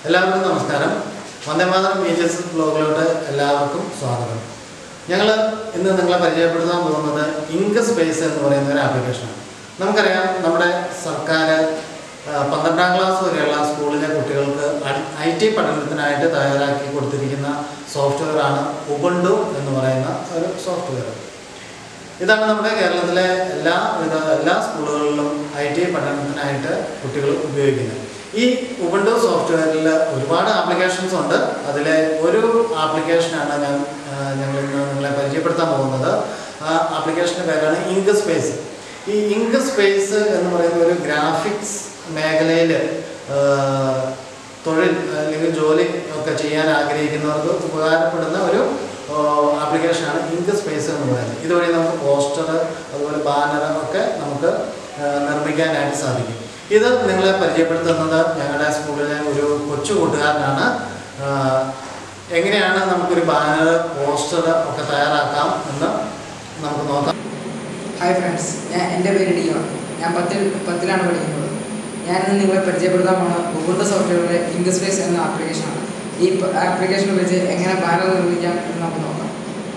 എല്ലാവർക്കും നമസ്കാരം Vandemataram B H S ബ്ലോഗിലോട്ട് എല്ലാവർക്കും സ്വാഗതം ഞങ്ങൾ ഇന്ന് നിങ്ങളെ പരിചയപ്പെടുത്താൻ പോകുന്നത് ഇങ്ക് സ്പേസ് എന്ന് പറയുന്ന ഒരു ആപ്ലിക്കേഷനാണ് നമുക്കറിയാം നമ്മുടെ സർക്കാർ ആ, പന്ത്രണ്ടാം ക്ലാസ് വരെയുള്ള സ്കൂളിലെ കുട്ടികൾക്ക് ഐ ടി പഠനത്തിനായിട്ട് തയ്യാറാക്കി കൊടുത്തിരിക്കുന്ന സോഫ്റ്റ്വെയറാണ് ഉബുണ്ടു എന്ന് പറയുന്ന ഒരു സോഫ്റ്റ്വെയർ ഇതാണ് നമ്മുടെ കേരളത്തിലെ എല്ലാ വിധ എല്ലാ സ്കൂളുകളിലും ഐ ടി പഠനത്തിനായിട്ട് കുട്ടികൾ ഉപയോഗിക്കുന്നത് ഈ ഉബുണ്ടു സോഫ്റ്റ്വെയറിൽ ഒരുപാട് ആപ്ലിക്കേഷൻസ് ഉണ്ട് അതിലെ ഒരു ആപ്ലിക്കേഷനാണ് ഞാൻ ആ, ഞങ്ങൾ ഇന്ന് നിങ്ങളെ പരിചയപ്പെടുത്താൻ പോകുന്നത് ആ ആപ്ലിക്കേഷൻ്റെ പേരാണ് ഇങ്ക് സ്പേസ് ഈ ഇങ്ക് സ്പേസ് എന്ന് പറയുന്ന ഒരു ഗ്രാഫിക്സ് മേഖലയിൽ തൊഴിൽ അല്ലെങ്കിൽ ജോലി ഒക്കെ ചെയ്യാൻ ആഗ്രഹിക്കുന്നവർക്ക് ഉപകാരപ്പെടുന്ന ഒരു ആപ്ലിക്കേഷനാണ് ഇങ്ക് സ്പേസ് എന്ന് പറയുന്നത് ഇതുവഴി നമുക്ക് പോസ്റ്റർ അതുപോലെ ബാനർ ഒക്കെ നമുക്ക് ആ, നിർമ്മിക്കാനായിട്ട് സാധിക്കും ഇത് നിങ്ങളെ പരിചയപ്പെടുത്തുന്നത് ഞങ്ങളുടെ സ്കൂളിലെ ഒരു കൊച്ചു കൂട്ടുകാരനാണ് ആ, എങ്ങനെയാണ് നമുക്കൊരു ബാനർ പോസ്റ്റർ ഒക്കെ തയ്യാറാക്കാം എന്ന് നമുക്ക് നോക്കാം ഹായ് ഫ്രണ്ട്സ് ഞാൻ എൻ്റെ പേര് ഡിയോൺ ഞാൻ പത്തിൽ പത്തിലാണ് പഠിക്കുന്നത് ഞാനിന്ന് നിങ്ങളെ പരിചയപ്പെടുത്താൻ പോണ ഉബുണ്ടു സോഫ്റ്റ്വെയറിലെ ഇങ്ക് സ്പേസ് എന്ന ആപ്ലിക്കേഷനാണ് ഈ ആപ്ലിക്കേഷൻ ഉപയോഗിച്ച് എങ്ങനെ ബാനർ നിർമ്മിക്കാം എന്ന് നമുക്ക് നോക്കാം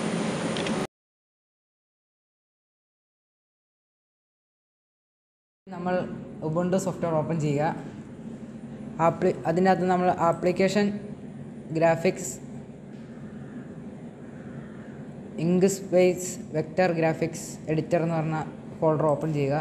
നമ്മൾ ഉബുണ്ടു സോഫ്റ്റ്വെയർ ഓപ്പൺ ചെയ്യുക ആപ്ലി അതിനകത്ത് നമ്മൾ application graphics Inkscape vector graphics editor എന്ന് പറഞ്ഞ ഫോൾഡർ ഓപ്പൺ ചെയ്യുക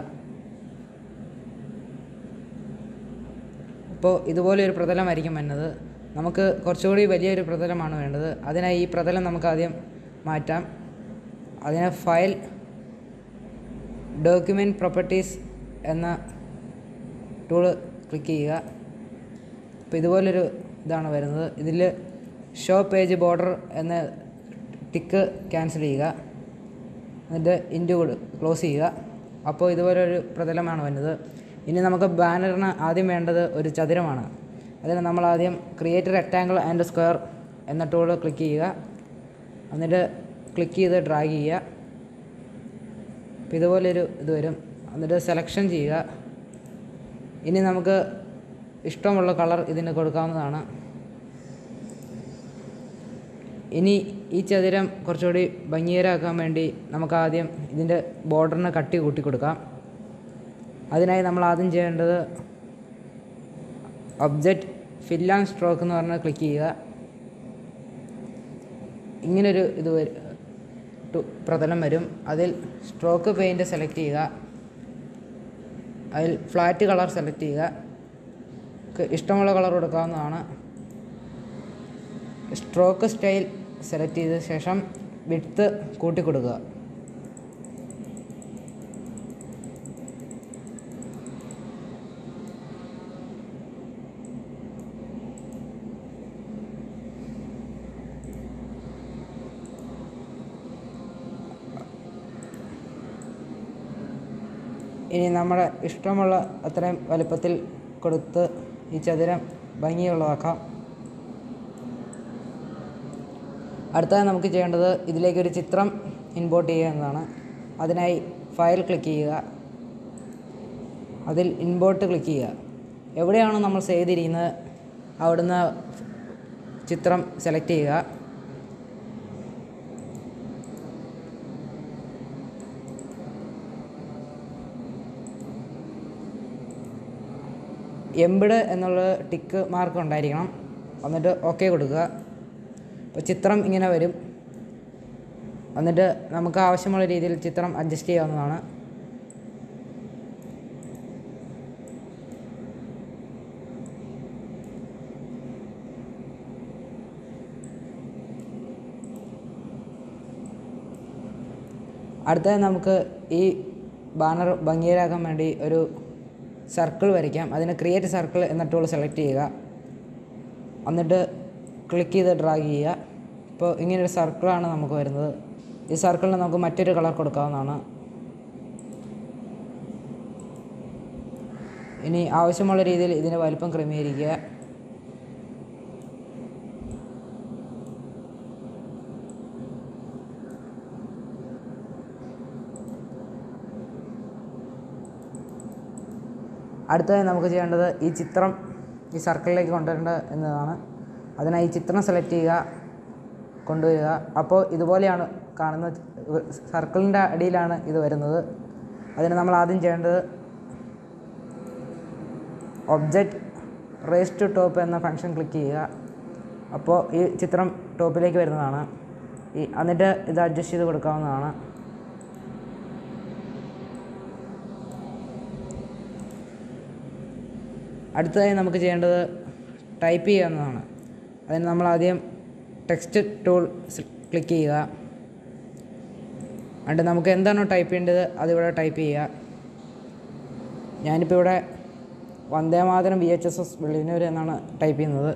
അപ്പോൾ ഇതുപോലെ ഒരു പ്രതലമായിരിക്കും വരുന്നത് നമുക്ക് കുറച്ചുകൂടി വലിയൊരു പ്രതലമാണ് വേണ്ടത് അതിനായി ഈ പ്രതലം നമുക്ക് ആദ്യം മാറ്റാം അതിന് ഫയൽ ഡോക്യുമെൻറ്റ് പ്രോപ്പർട്ടീസ് എന്ന ടൂള് ക്ലിക്ക് ചെയ്യുക അപ്പോൾ ഇതുപോലൊരു ഇതാണ് വരുന്നത് ഇതിൽ ഷോ പേജ് ബോർഡർ എന്ന ടിക്ക് ക്യാൻസൽ ചെയ്യുക എന്നിട്ട് ഇൻറ്റു ക്ലോസ് ചെയ്യുക അപ്പോൾ ഇതുപോലെ ഒരു പ്രതലമാണ് വരുന്നത് ഇനി നമുക്ക് ബാനറിന് ആദ്യം വേണ്ടത് ഒരു ചതുരമാണ് അതിന് നമ്മൾ ആദ്യം ക്രിയേറ്റ് റെക്റ്റാങ്കിൾ ആൻഡ് സ്ക്വയർ എന്ന ടൂൾ ക്ലിക്ക് ചെയ്യുക എന്നിട്ട് ക്ലിക്ക് ചെയ്ത് ഡ്രാഗ് ചെയ്യുക അപ്പോൾ ഇതുപോലൊരു ഇത് വരും എന്നിട്ട് സെലക്ഷൻ ചെയ്യുക ഇനി നമുക്ക് ഇഷ്ടമുള്ള കളർ ഇതിന് കൊടുക്കാവുന്നതാണ് ഇനി ഈ ചതുരം കുറച്ചുകൂടി ഭംഗികരമാക്കാൻ വേണ്ടി നമുക്ക് ആദ്യം ഇതിൻ്റെ ബോർഡറിന് കട്ടി കൂട്ടി കൊടുക്കാം അതിനായി നമ്മൾ ആദ്യം ചെയ്യേണ്ടത് ഒബ്ജക്റ്റ് ഫിൽ ആൻഡ് സ്ട്രോക്ക് എന്ന് പറഞ്ഞാൽ ക്ലിക്ക് ചെയ്യുക ഇങ്ങനൊരു ഇത് വരും ടു- പ്രതലം വരും അതിൽ സ്ട്രോക്ക് പെയിൻറ് സെലക്ട് ചെയ്യുക അതിൽ ഫ്ലാറ്റ് കളർ സെലക്ട് ചെയ്യുക ക്ക് ഇഷ്ടമുള്ള കളർ കൊടുക്കാവുന്നതാണ് സ്ട്രോക്ക് സ്റ്റൈൽ സെലക്ട് ചെയ്ത ശേഷം വിഡ്ത്ത് കൂട്ടി കൊടുക്കുക ഇനി നമ്മുടെ ഇഷ്ടമുള്ള അത്രയും വലുപ്പത്തിൽ കൊടുത്ത് ഈ ചതുരം ഭംഗിയുള്ളതാക്കാം അടുത്തത് നമുക്ക് ചെയ്യേണ്ടത് ഇതിലേക്ക് ഒരു ചിത്രം ഇൻപോർട്ട് ചെയ്യുക എന്നതാണ് അതിനായി ഫയൽ ക്ലിക്ക് ചെയ്യുക അതിൽ ഇൻപോർട്ട് ക്ലിക്ക് ചെയ്യുക എവിടെയാണോ നമ്മൾ സേവ് ചെയ്തിരിക്കുന്നത് അവിടുന്ന് ചിത്രം സെലക്ട് ചെയ്യുക എംബിഡ് എന്നുള്ള ടിക്ക് മാർക്ക് ഉണ്ടായിരിക്കണം എന്നിട്ട് ഓക്കെ കൊടുക്കുക അപ്പോൾ ചിത്രം ഇങ്ങനെ വരും എന്നിട്ട് നമുക്ക് ആവശ്യമുള്ള രീതിയിൽ ചിത്രം അഡ്ജസ്റ്റ് ചെയ്യാവുന്നതാണ് അടുത്തത് നമുക്ക് ഈ ബാനർ ഭംഗിയിലാക്കാൻ വേണ്ടി ഒരു സർക്കിൾ വരയ്ക്കാം അതിന് ക്രിയേറ്റ് സർക്കിൾ എന്ന ടൂൾ സെലക്ട് ചെയ്യുക എന്നിട്ട് ക്ലിക്ക് ചെയ്ത് ഡ്രാഗ് ചെയ്യുക ഇപ്പോൾ ഇങ്ങനൊരു സർക്കിളാണ് നമുക്ക് വരുന്നത് ഈ സർക്കിളിന് നമുക്ക് മറ്റൊരു കളർ കൊടുക്കാവുന്നതാണ് ഇനി ആവശ്യമുള്ള രീതിയിൽ ഇതിൻ്റെ വലിപ്പം ക്രമീകരിക്കുക അടുത്തതായി നമുക്ക് ചെയ്യേണ്ടത് ഈ ചിത്രം ഈ സർക്കിളിലേക്ക് കൊണ്ടുവരേണ്ടത് എന്നതാണ് അതിനായി ചിത്രം സെലക്ട് ചെയ്യുക കൊണ്ടുവരിക അപ്പോൾ ഇതുപോലെയാണ് കാണുന്ന സർക്കിളിൻ്റെ അടിയിലാണ് ഇത് വരുന്നത് അതിന് നമ്മൾ ആദ്യം ചെയ്യേണ്ടത് ഒബ്ജക്റ്റ് റേസ് ടു ടോപ്പ് എന്ന ഫംഗ്ഷൻ ക്ലിക്ക് ചെയ്യുക അപ്പോൾ ഈ ചിത്രം ടോപ്പിലേക്ക് വരുന്നതാണ് ഈ എന്നിട്ട് ഇത് അഡ്ജസ്റ്റ് ചെയ്ത് കൊടുക്കാവുന്നതാണ് അടുത്തതായി നമുക്ക് ചെയ്യേണ്ടത് ടൈപ്പ് ചെയ്യുക എന്നതാണ് അതിന് നമ്മൾ ആദ്യം ടെക്സ്റ്റ് ടൂൾ ക്ലിക്ക് ചെയ്യുക എന്നിട്ട് നമുക്ക് എന്താണോ ടൈപ്പ് ചെയ്യേണ്ടത് അതിവിടെ ടൈപ്പ് ചെയ്യുക ഞാനിപ്പോൾ ഇവിടെ Vandemataram V H S S Vellinoor എന്നാണ് ടൈപ്പ് ചെയ്യുന്നത്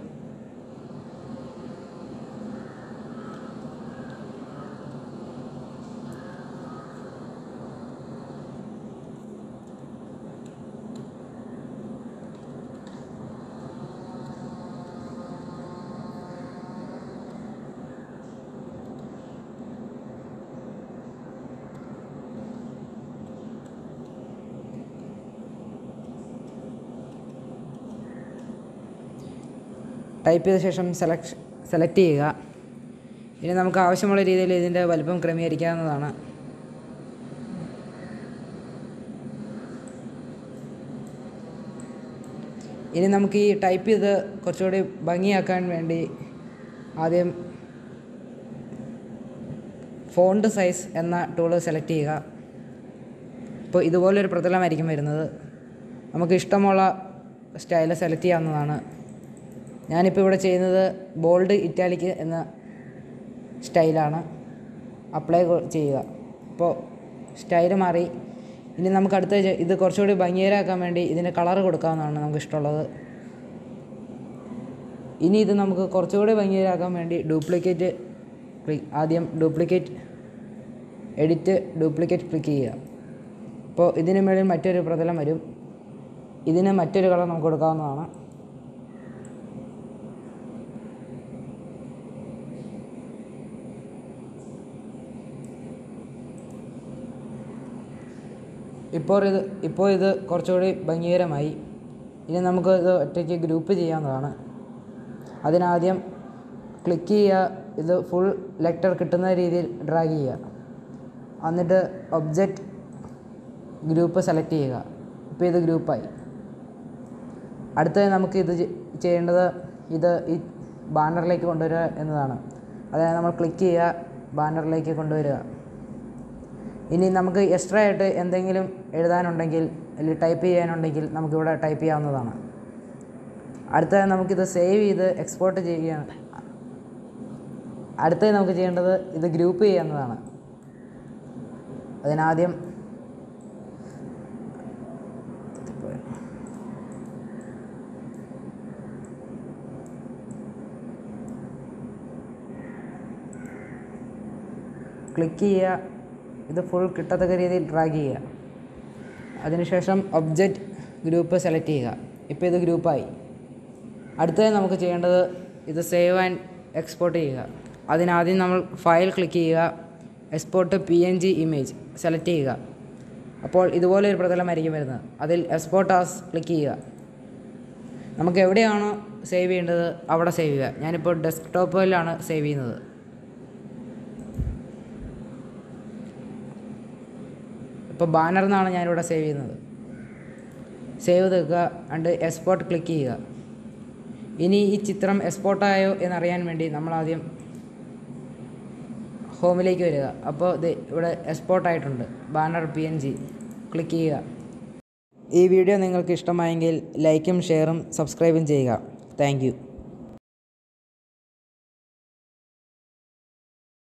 ടൈപ്പ് ചെയ്ത ശേഷം സെലക്ട് സെലക്ട് ചെയ്യുക ഇനി നമുക്ക് ആവശ്യമുള്ള രീതിയിൽ ഇതിൻ്റെ വലിപ്പം ക്രമീകരിക്കാവുന്നതാണ് ഇനി നമുക്ക് ഈ ടൈപ്പ് ചെയ്ത് കുറച്ചുകൂടി ഭംഗിയാക്കാൻ വേണ്ടി ആദ്യം ഫോണ്ട് സൈസ് എന്ന ടൂള് സെലക്ട് ചെയ്യുക ഇപ്പോൾ ഇതുപോലൊരു പ്രതലമായിരിക്കും വരുന്നത് നമുക്ക് ഇഷ്ടമുള്ള സ്റ്റൈൽ സെലക്ട് ചെയ്യാവുന്നതാണ് ഞാനിപ്പോൾ ഇവിടെ ചെയ്യുന്നത് ബോൾഡ് ഇറ്റാലിക്ക് എന്ന സ്റ്റൈലാണ് അപ്ലൈ ചെയ്യുക അപ്പോൾ സ്റ്റൈൽ മാറി ഇനി നമുക്ക് അടുത്ത ചെ- ഇത് കുറച്ചുകൂടി ഭംഗികരാക്കാൻ വേണ്ടി ഇതിന് കളർ കൊടുക്കാവുന്നതാണ് നമുക്ക് ഇഷ്ടമുള്ളത് ഇനി ഇത് നമുക്ക് കുറച്ചുകൂടി ഭംഗികരാക്കാൻ വേണ്ടി ഡ്യൂപ്ലിക്കേറ്റ് ക്ലിക്ക് ആദ്യം ഡ്യൂപ്ലിക്കേറ്റ് എഡിറ്റ് ഡ്യൂപ്ലിക്കേറ്റ് ക്ലിക്ക് ചെയ്യുക അപ്പോൾ ഇതിന് മുകളിൽ മറ്റൊരു പ്രതലം വരും ഇതിന് മറ്റൊരു കളർ നമുക്ക് കൊടുക്കാവുന്നതാണ് ഇപ്പോൾ ഇത് ഇപ്പോൾ ഇത് കുറച്ചുകൂടി ഭംഗീകരമായി ഇനി നമുക്ക് ഇത് ഒറ്റയ്ക്ക് ഗ്രൂപ്പ് ചെയ്യാവുന്നതാണ് അതിനാദ്യം ക്ലിക്ക് ചെയ്യുക ഇത് ഫുൾ ലെറ്റർ കിട്ടുന്ന രീതിയിൽ ഡ്രാഗ് ചെയ്യുക എന്നിട്ട് ഒബ്ജക്റ്റ് ഗ്രൂപ്പ് സെലക്ട് ചെയ്യുക ഇപ്പോൾ ഇത് ഗ്രൂപ്പായി അടുത്തത് നമുക്ക് ഇത് ചെ- ചെയ്യേണ്ടത് ഇത് ഈ ബാനറിലേക്ക് കൊണ്ടുവരിക എന്നതാണ് അതിനായി നമ്മൾ ക്ലിക്ക് ചെയ്യുക ബാനറിലേക്ക് കൊണ്ടുവരിക ഇനി നമുക്ക് എക്സ്ട്രാ ആയിട്ട് എന്തെങ്കിലും എഴുതാനുണ്ടെങ്കിൽ അല്ലെങ്കിൽ ടൈപ്പ് ചെയ്യാനുണ്ടെങ്കിൽ നമുക്കിവിടെ ടൈപ്പ് ചെയ്യാവുന്നതാണ് അടുത്തത് നമുക്കിത് സേവ് ചെയ്ത് എക്സ്പോർട്ട് ചെയ്യുകയാണ് അടുത്തത് നമുക്ക് ചെയ്യേണ്ടത് ഇത് ഗ്രൂപ്പ് ചെയ്യുന്നതാണ് അതിനാദ്യം ക്ലിക്ക് ചെയ്യുക ഇത് ഫുൾ കിട്ടത്തക്ക രീതിയിൽ ഡ്രാഗ് ചെയ്യുക അതിനുശേഷം ഒബ്ജക്റ്റ് ഗ്രൂപ്പ് സെലക്ട് ചെയ്യുക ഇപ്പോൾ ഇത് ഗ്രൂപ്പായി അടുത്തത് നമുക്ക് ചെയ്യേണ്ടത് ഇത് സേവ് ആൻഡ് എക്സ്പോർട്ട് ചെയ്യുക അതിനാദ്യം നമ്മൾ ഫയൽ ക്ലിക്ക് ചെയ്യുക export P N G image select ചെയ്യുക അപ്പോൾ ഇതുപോലെ ഒരു പ്രതലമായിരിക്കും വരുന്നത് അതിൽ എക്സ്പോർട്ട് ആസ് ക്ലിക്ക് ചെയ്യുക നമുക്ക് എവിടെയാണോ സേവ് ചെയ്യേണ്ടത് അവിടെ സേവ് ചെയ്യുക ഞാനിപ്പോൾ ഡെസ്ക്ടോപ്പിലാണ് സേവ് ചെയ്യുന്നത് ഇപ്പോൾ ബാനർ എന്നാണ് ഞാനിവിടെ സേവ് ചെയ്യുന്നത് സേവ് തീർക്കുക അണ്ട് എക്സ്പോർട്ട് ക്ലിക്ക് ചെയ്യുക ഇനി ഈ ചിത്രം എക്സ്പോർട്ടായോ എന്നറിയാൻ വേണ്ടി നമ്മൾ ആദ്യം ഹോമിലേക്ക് വരിക അപ്പോൾ ഇത് ഇവിടെ എക്സ്പോർട്ട് ആയിട്ടുണ്ട് banner P N G click ചെയ്യുക ഈ വീഡിയോ നിങ്ങൾക്ക് ഇഷ്ടമായെങ്കിൽ ലൈക്കും ഷെയറും സബ്സ്ക്രൈബും ചെയ്യുക താങ്ക്